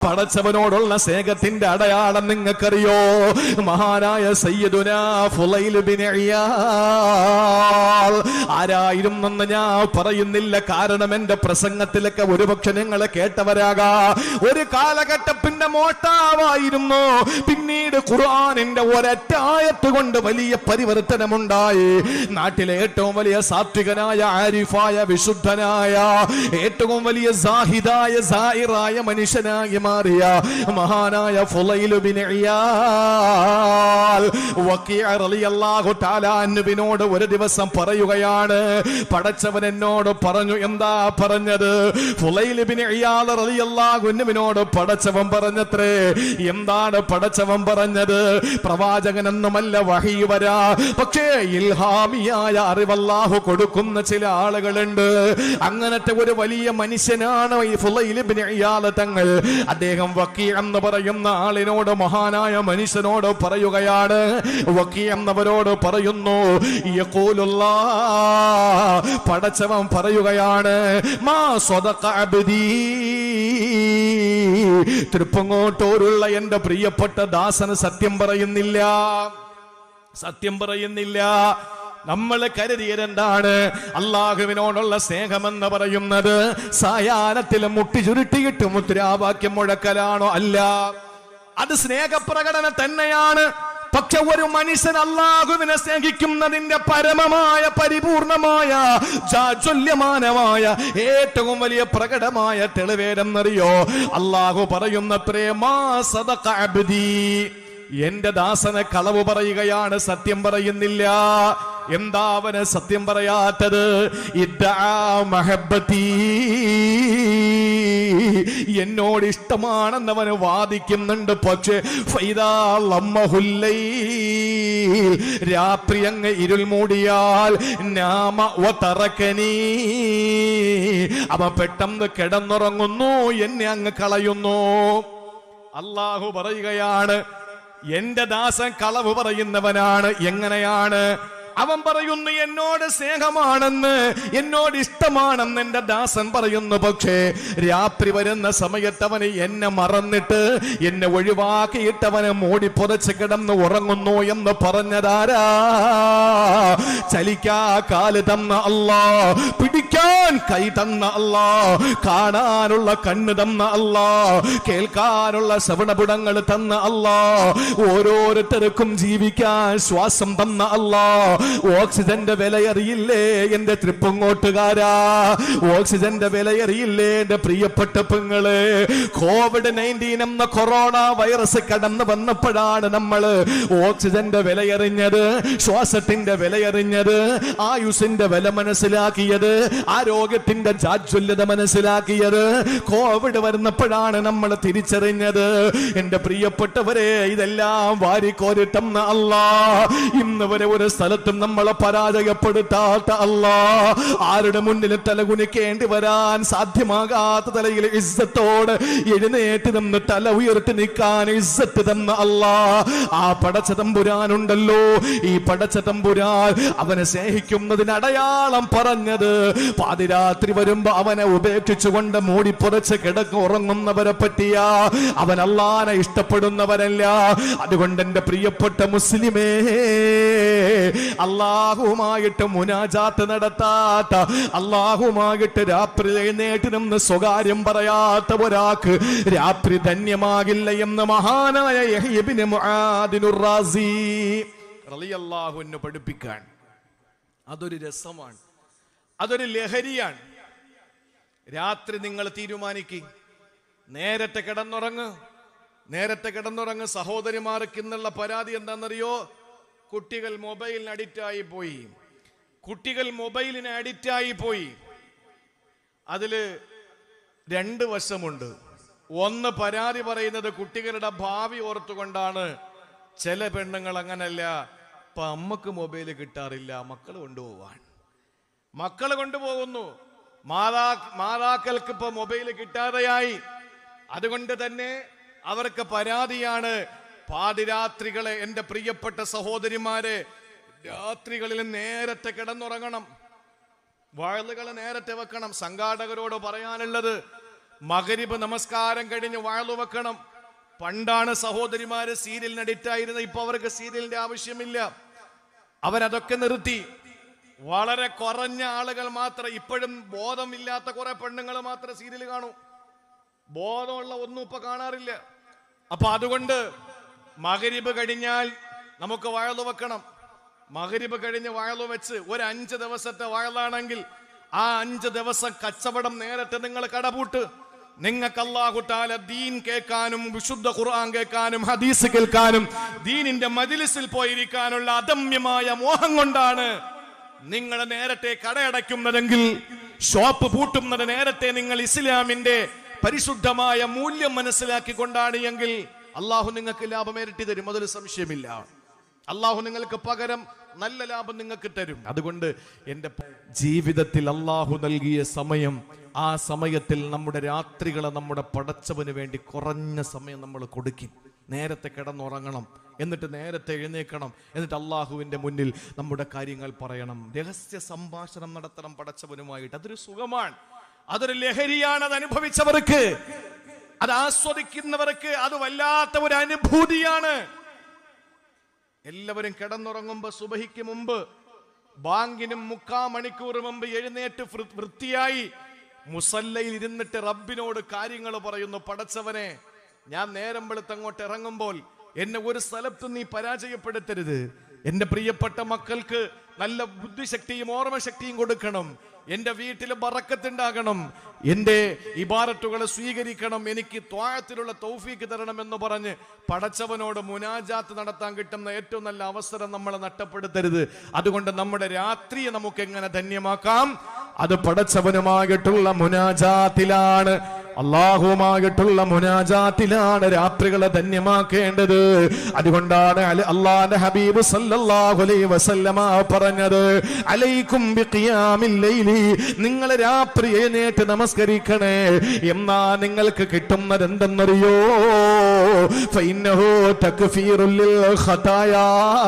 പടച്ചവനോടുള്ള സ്നേഹത്തിന്റെ അടയാളം നിങ്ങൾക്കറിയോ മഹാനായ സയ്യിദുന ഫുലൈൽ ബിൻ ഇയാൽ ആരായിരുന്നെന്ന് ഞാൻ പറയുന്നില്ല കാരണം എന്റെ പ്രസംഗത്തിലൊക്കെ ഒരുപക്ഷെ നിങ്ങളെ കേട്ടവരാകാ ഒരു കാലഘട്ടത്തിന്റെ മോട്ടാവായിരുന്നു പിന്നീട് ഖുർആനിന്റെ ഒരറ്റായത്ത് കൊണ്ട് വലിയ പരിവർത്തനമുണ്ടായി നാട്ടിലെ ഏറ്റവും വലിയ സാത്വികനായ ആരിഫായ വിശുദ്ധനായ ഏറ്റവും വലിയ സാഹിദായ സായിറായ മനുഷ്യനായി മാറിയ മഹാനായ ഫുലൈലു ബിൻ ഇയാൽ വക്കീഅ റളിയല്ലാഹു തആല അൻഹുവിനോട് ഒരു ദിവസം പറയുകയാണ് പടച്ചവൻ എന്നോട് പറഞ്ഞു എന്താ പറഞ്ഞത് ഫുലൈൽ ബിൻ ഇയാൽ റളിയല്ലാഹു അൻഹുവിനോട് പടച്ചവൻ പറഞ്ഞത്രേ എന്താണ് പടച്ചവൻ പറഞ്ഞത് പ്രവാചകൻ എന്നല്ല വഹി വരാ പക്ഷേ ഇൽഹാമിയായ അറിവല്ലാഹു കൊടുക്കുന്ന ചില ആളുകളുണ്ട് അങ്ങനത്തെ ഒരു വലിയ മനുഷ്യനാണ് ഈ ഫുലൈൽ ബിൻ ഇയാൽ തങ്ങൾ അദ്ദേഹം വക്കീ എന്ന് പറയുന്ന ആളിനോട് മഹാനായ മനുഷ്യനോട് പറയുകയാണ് വക്കീ എന്നവരോട് പറയുന്നു യഖൂലുല്ലാ പടച്ചവൻ പറയുകയാണ് മാ സ്വദഖ അബ്ദീ തൃപ്പങ്ങോട്ടോരുള്ള എന്റെ പ്രിയപ്പെട്ട ദാസന് സത്യം പറയുന്നില്ല സത്യം പറയുന്നില്ല നമ്മൾ കരുതിയതെന്താണ് അള്ളാഹുവിനോടുള്ള സ്നേഹമെന്ന് പറയുന്നത് സായാഹ്നത്തിൽ മുട്ടി ചുരുട്ടിയിട്ട് മുദ്രാവാക്യം മുഴക്കലാണോ അല്ല അത് സ്നേഹപ്രകടനം തന്നെയാണ് പക്ഷെ ഒരു മനുഷ്യൻ അള്ളാഹുവിനെ സ്നേഹിക്കുന്നതിന്റെ പരമമായ പരിപൂർണമായ ജാജ്വല്യമാനമായ ഏറ്റവും വലിയ പ്രകടമായ തെളിവേരെന്നറിയോ അള്ളാഹു പറയുന്ന പ്രേമാ സദഖ അബ്ദീ എന്റെ ദാസനെ കളവ് പറയുകയാണ് സത്യം പറയുന്നില്ല എന്താ അവന് സത്യം പറയാത്തത് ഇദ്ദാ മഹബ്ബത്തീ എന്നോട് ഇഷ്ടമാണെന്ന് അവന് വാദിക്കുന്നുണ്ട് പക്ഷേ ഫൈദാ ലമ്മഹുല്ലൈൽ രാത്രി അങ്ങ് ഇരുൾ മൂടിയാൽ നാമ വതറക്കനീ അവൻ പെട്ടെന്ന് കിടന്നുറങ്ങുന്നു എന്നെ അങ്ങ് കളയുന്നു അള്ളാഹു പറയുകയാണ് എന്റെ ദാസൻ കളവ് പറയുന്നവനാണ് എങ്ങനെയാണ് അവൻ പറയുന്നു എന്നോട് സ്നേഹമാണെന്ന് എന്നോട് ഇഷ്ടമാണെന്ന് എന്റെ ദാസൻ പറയുന്നു പക്ഷേ രാത്രി വരുന്ന സമയത്ത് അവന് എന്നെ മറന്നിട്ട് എന്നെ ഒഴിവാക്കിയിട്ട് അവനെ മൂടി പുതച്ച് കിടന്ന് ഉറങ്ങുന്നു എന്ന് പറഞ്ഞതാരാ ചലിക്കാ കാല് തന്ന അല്ലാ പിടിക്കാൻ കൈ തന്ന അല്ലാ കാണാനുള്ള കണ്ണ് തന്ന അല്ലാ കേൾക്കാനുള്ള ശ്രവണപുടങ്ങൾ തന്ന അല്ലാ ഓരോരുത്തർക്കും ജീവിക്കാൻ ശ്വാസം തന്ന അല്ലാ ഓക്സിജന്റെ വിലയറിയില്ലേ എന്റെ തൃപ്പങ്ങോട്ടുകാരാ ഓക്സിജന്റെ വിലയറിയില്ലേ എന്റെ പ്രിയപ്പെട്ട പെങ്ങള് കോവിഡ് നയൻറ്റീൻ എന്ന കൊറോണ വൈറസ് കടന്നു വന്നപ്പോഴാണ് നമ്മൾ ഓക്സിജന്റെ വിലയറിഞ്ഞത് ശ്വാസത്തിന്റെ വിലയറിഞ്ഞത് ആയുസിന്റെ വില മനസ്സിലാക്കിയത് ആരോഗ്യത്തിന്റെ ജാജ്വല്യത മനസ്സിലാക്കിയത് കോവിഡ് വരുന്നപ്പോഴാണ് നമ്മൾ തിരിച്ചറിഞ്ഞത് എന്റെ പ്രിയപ്പെട്ടവരെ ഇതെല്ലാം വാരിക്കോരിട്ടെന്ന അല്ലാ ഇന്ന് വരെ ഒരു സ്ഥലത്തും നമ്മളെ പരാജയപ്പെടുത്താത്ത അല്ലാ ആരുടെ മുന്നിൽ തലകുനിക്കേണ്ടി വരാൻ സാധ്യമാകാത്ത തലയിൽ ഇസ്സത്തോട് എഴുന്നേറ്റ് നിന്ന് തല ഉയർത്തി നിൽക്കാൻ ഇസ്സത്ത് തന്ന അല്ലാ ആ പടച്ച തമ്പുരാനുണ്ടല്ലോ ഈ പടച്ച തമ്പുരാൻ അവനെ സ്നേഹിക്കുന്നതിന് അടയാളം പറഞ്ഞത് പാതിരാത്രി വരുമ്പോ അവനെ ഉപേക്ഷിച്ചുകൊണ്ട് മൂടി പുറച്ച് കിടക്ക് ഉറങ്ങുന്നവരെ പറ്റിയ അവൻ അള്ളാനെ ഇഷ്ടപ്പെടുന്നവരല്ല അതുകൊണ്ട് എന്റെ പ്രിയപ്പെട്ട മുസ്ലിമേ അള്ളാഹുമായിട്ട് മുനാജാത്ത് നടത്താത്ത അള്ളാഹുമായിട്ട് രാത്രി എഴുന്നേറ്റ് നിന്ന് സ്വകാര്യം പറയാത്ത ഒരാൾക്ക് രാത്രി ധന്യമാകില്ല എന്ന് മഹാനായ യഹ്യബിന് മുആദിനുർ റാസി റളിയല്ലാഹു അൻഹു പഠിപ്പിക്കാൻ അതൊരു രസമാണ് അതൊരു ലഹരിയാണ് രാത്രി നിങ്ങൾ തീരുമാനിക്കുക നേരത്തെ കിടന്നുറങ്ങ് നേരത്തെ കിടന്നുറങ്ങ് സഹോദരിമാർക്ക് ഇന്നുള്ള പരാതി എന്താണെന്നറിയോ കുട്ടികൾ മൊബൈലിന് അഡിക്റ്റായി പോയി കുട്ടികൾ മൊബൈലിന് അഡിക്റ്റായി പോയി അതില് രണ്ട് വശമുണ്ട് ഒന്ന് പരാതി പറയുന്നത് കുട്ടികളുടെ ഭാവി ഓർത്തുകൊണ്ടാണ് ചില പെണ്ണുങ്ങൾ അങ്ങനല്ല ഇപ്പൊ അമ്മക്ക് മൊബൈൽ കിട്ടാറില്ല മക്കൾ കൊണ്ടുപോവാൻ മക്കൾ കൊണ്ടുപോകുന്നു മാതാ മാതാക്കൾക്ക് ഇപ്പൊ മൊബൈൽ കിട്ടാതെയായി അതുകൊണ്ട് തന്നെ അവർക്ക് പരാതിയാണ് പാതിരാത്രികളെ എൻ്റെ പ്രിയപ്പെട്ട സഹോദരിമാരെ രാത്രികളിൽ നേരത്തെ കിടന്നുറങ്ങണം വയലുകൾ നേരത്തെ വെക്കണം സംഘാടകരോട് പറയാനുള്ളത് മകരിബ് നമസ്കാരം കഴിഞ്ഞ് വാഴു വെക്കണം പണ്ടാണ് സഹോദരിമാര് സീരിയലിന് അഡിക്റ്റായിരുന്നത് ഇപ്പൊ അവർക്ക് സീരിയലിന്റെ ആവശ്യമില്ല അവരതൊക്കെ നിർത്തി വളരെ കുറഞ്ഞ ആളുകൾ മാത്രം ഇപ്പോഴും ബോധമില്ലാത്ത കുറെ പെണ്ണുങ്ങൾ മാത്രം സീരിയൽ കാണൂ ബോധമുള്ള ഒന്നും ഇപ്പൊ കാണാറില്ല അപ്പൊ അതുകൊണ്ട് മകരിബ് കഴിഞ്ഞാൽ നമുക്ക് വയലു വെക്കണം മകരിബ് കഴിഞ്ഞ് വയലു വെച്ച് ഒരു അഞ്ച് ദിവസത്തെ വയലാണെങ്കിൽ ആ അഞ്ച് ദിവസം കച്ചവടം നേരത്തെ നിങ്ങൾ കടപൂട്ട് നിങ്ങൾക്ക് അള്ളാഹുട്ടാല ദീൻ കേൾക്കാനും വിശുദ്ധ ഖുർആൻ കേൾക്കാനും ഹദീസ് കേൾക്കാനും ദീനിന്റെ മജിലിസിൽ പോയിരിക്കാനുള്ള അദമ്യമായ മോഹം കൊണ്ടാണ് നിങ്ങൾ നേരത്തെ കടയടയ്ക്കുന്നതെങ്കിൽ ഷോപ്പ് പൂട്ടുന്നത് നേരത്തെ നിങ്ങൾ ഇസ്ലാമിന്റെ പരിശുദ്ധമായ മൂല്യം മനസ്സിലാക്കിക്കൊണ്ടാണ് എങ്കിൽ അള്ളാഹു നിങ്ങൾക്ക് ലാഭം ഇരട്ടി തരും അതൊരു സംശയമില്ല അള്ളാഹു നിങ്ങൾക്ക് പകരം നല്ല ലാഭം നിങ്ങൾക്ക് തരും അതുകൊണ്ട് എൻ്റെ പ- ജീവിതത്തിൽ അള്ളാഹു നൽകിയ സമയം ആ സമയത്തിൽ നമ്മുടെ രാത്രികളെ നമ്മുടെ പടച്ചവന് വേണ്ടി കുറഞ്ഞ സമയം നമ്മൾ കൊടുക്കും നേരത്തെ കിടന്നുറങ്ങണം എന്നിട്ട് നേരത്തെ എഴുന്നേക്കണം എന്നിട്ട് അള്ളാഹുവിൻ്റെ മുന്നിൽ നമ്മുടെ കാര്യങ്ങൾ പറയണം രഹസ്യ സംഭാഷണം നടത്തണം പടച്ചവനുമായിട്ട് അതൊരു സുഖമാണ് അതൊരു ലഹരിയാണ് അത് അനുഭവിച്ചവർക്ക് അത് ആസ്വദിക്കുന്നവർക്ക് അത് വല്ലാത്ത ഒരു അനുഭൂതിയാണ് എല്ലാവരും കിടന്നുറങ്ങുമ്പോ സുബഹിക്ക് മുമ്പ് ബാങ്കിനും മുക്കാ മണിക്കൂർ മുമ്പ് എഴുന്നേറ്റ് വൃ- വൃത്തിയായി മുസല്ലയിൽ ഇരുന്നിട്ട് റബ്ബിനോട് കാര്യങ്ങൾ പറയുന്നു പടച്ചവനെ ഞാൻ നേരം വെളുത്ത് അങ്ങോട്ട് ഇറങ്ങുമ്പോൾ എന്നെ ഒരു സ്ഥലത്ത് നീ പരാജയപ്പെടുത്തരുത് എന്റെ പ്രിയപ്പെട്ട മക്കൾക്ക് നല്ല ബുദ്ധിശക്തിയും ഓർമ്മശക്തിയും കൊടുക്കണം എന്റെ വീട്ടിൽ ബറക്കത്തുണ്ടാകണം എന്റെ ഇബാറത്തുകളെ സ്വീകരിക്കണം എനിക്ക് ത്വാഴത്തിലുള്ള തൗഫീക്ക് തരണം എന്ന് പറഞ്ഞ് പടച്ചവനോട് മുനാജാത്ത് നടത്താൻ കിട്ടുന്ന ഏറ്റവും നല്ല അവസരം നമ്മളെ നഷ്ടപ്പെടുത്തരുത് അതുകൊണ്ട് നമ്മുടെ രാത്രിയെ നമുക്ക് എങ്ങനെ ധന്യമാക്കാം അത് പടച്ചവനുമായിട്ടുള്ള മുനാജാത്തിലാണ് അള്ളാഹുമായിട്ടുള്ള മുനാജാത്തിലാണ് രാത്രികളെ ധന്യമാക്കേണ്ടത് അതുകൊണ്ടാണ് അല- അള്ളാന്റെ ഹബീബ് സല്ലല്ലാഹു അലൈഹി വസല്ലമ പറഞ്ഞത് അലൈക്കും ബിഖിയാമിൽ ലൈലി നിങ്ങൾ രാത്രി എഴുന്നേറ്റ് നമസ്കരിക്കണേ എന്നാ നിങ്ങൾക്ക് കിട്ടുന്നത് എന്തെന്നറിയോ ഫൈന്നഹു തക്ഫീറുൽ ലിൽ ഖതായാ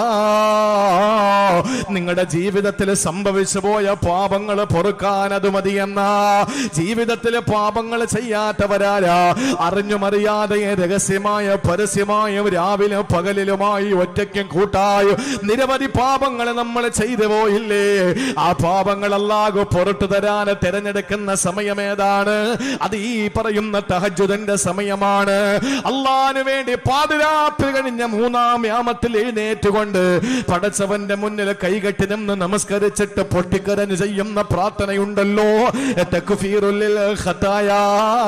നിങ്ങളുടെ ജീവിതത്തിൽ സംഭവിച്ചു പോയ പാപങ്ങൾ പൊറുക്കാൻ അത് മതിയെന്ന ജീവിതത്തിൽ പാപങ്ങൾ ചെയ്യാത്തവരാരാ അറിഞ്ഞും അറിയാതെ രഹസ്യമായ പരസ്യമായും രാവിലെ പകലിലുമായി ഒറ്റയ്ക്കും കൂട്ടായും നിരവധി പാപങ്ങൾ നമ്മൾ ചെയ്തു പോയില്ലേ ആ പാപങ്ങൾ അല്ലാഹു പുറത്തു തരാൻ തിരഞ്ഞെടുക്കുന്ന സമയം ഏതാണ് അത് ഈ പറയുന്ന തഹജുദന്റെ സമയമാണ് അള്ളാന് വേണ്ടി പാതിരാത്രി കഴിഞ്ഞ മൂന്നാം യാമത്തിൽ എഴുന്നേറ്റുകൊണ്ട് പടച്ചവന്റെ മുന്നിൽ കൈകെട്ടി നിന്ന് നമസ്കരിച്ചിട്ട് പൊട്ടിക്കരഞ്ഞ് ചെയ്യുന്ന പ്രാർത്ഥനയുണ്ടല്ലോ തക്ഫീറുൽ ലിൽ ഖതായാ.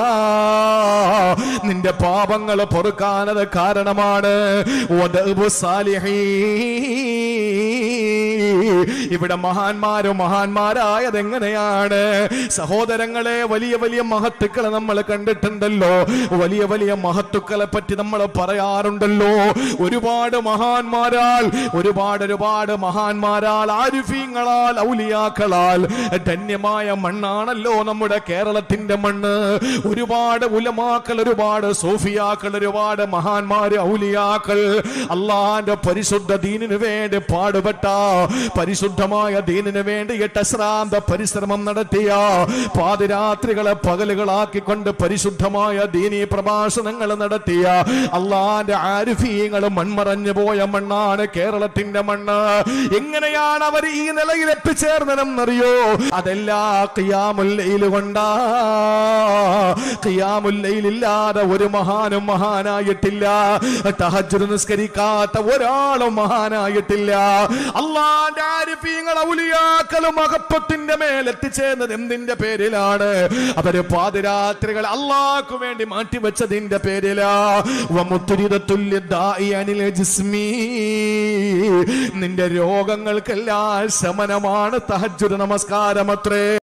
നിന്റെ പാപങ്ങൾ പൊറുക്കാനത് കാരണമാണ് വദഅബു സാലിഹീൻ. ഇവിടെ മഹാന്മാരും മഹാന്മാരായത് എങ്ങനെയാണ് സഹോദരങ്ങളെ വലിയ വലിയ മഹത്തുക്കളെ നമ്മൾ കണ്ടിട്ടുണ്ടല്ലോ വലിയ വലിയ മഹത്തുക്കളെ പറ്റി നമ്മൾ പറയാറുണ്ടല്ലോ ഒരുപാട് മഹാന്മാരാൽ ഒരുപാട് ഒരുപാട് മഹാന്മാരാൽ ആരിഫീങ്ങളാൽ ഔലിയാക്കളാൽ ധന്യമായ മണ്ണാണല്ലോ നമ്മുടെ കേരളത്തിന്റെ മണ്ണ് ഒരുപാട് ഉലമാക്കൾ ഒരുപാട് സോഫിയാക്കൾ ഒരുപാട് മഹാന്മാര് ഔലിയാക്കൾ അള്ളാന്റെ പരിശുദ്ധ ദീനിനു വേണ്ടി പാടുപെട്ട പരിശുദ്ധമായ ദീനിനു വേണ്ടി എട്ടശ്രാന്ത പരിശ്രമം നടത്തിയ പാതിരാത്രികളെ പകലുകളാക്കിക്കൊണ്ട് പരിശുദ്ധമായ ദീനീ പ്രഭാഷണങ്ങൾ നടത്തിയ അള്ളാന്റെ ആരിഫീങ്ങൾ മൺമറഞ്ഞു പോയ മണ്ണാണ് കേരളത്തിന്റെ മണ്ണ് എങ്ങനെയാണ് അവർ ഈ നിലയിൽ എത്തിച്ചേർന്നതെന്നറിയോ അതെല്ലാ ഖിയാമുല്ലയിൽ കൊണ്ടാ ഖിയാമുല്ലയിലില്ലാതെ ഒരു മഹാനും മഹാനായിട്ടില്ല തഹജ്ജുദ് നിസ്കരിക്കാത്ത ഒരാളും മഹാനായിട്ടില്ല അള്ളാന്റെ ആരിഫീങ്ങൾ ഔലിയാക്കളും മഹത്വത്തിന്റെ മേൽ എത്തിച്ചേർന്നത് എന്തിന്റെ പേരിലാണ് അവര് പാതിരാത്രികൾ അള്ളാഹ്ക്ക് വേണ്ടി മാറ്റിവെച്ചതിന്റെ പേരിലാ വമുത്തുരിതത്തുല്യ ദാഇ അനിൽ ജിസ്മി നിന്റെ രോഗങ്ങൾക്കെല്ലാം ശമനമാണ് തഹജ്ജുദ് നമസ്കാരം അത്രേ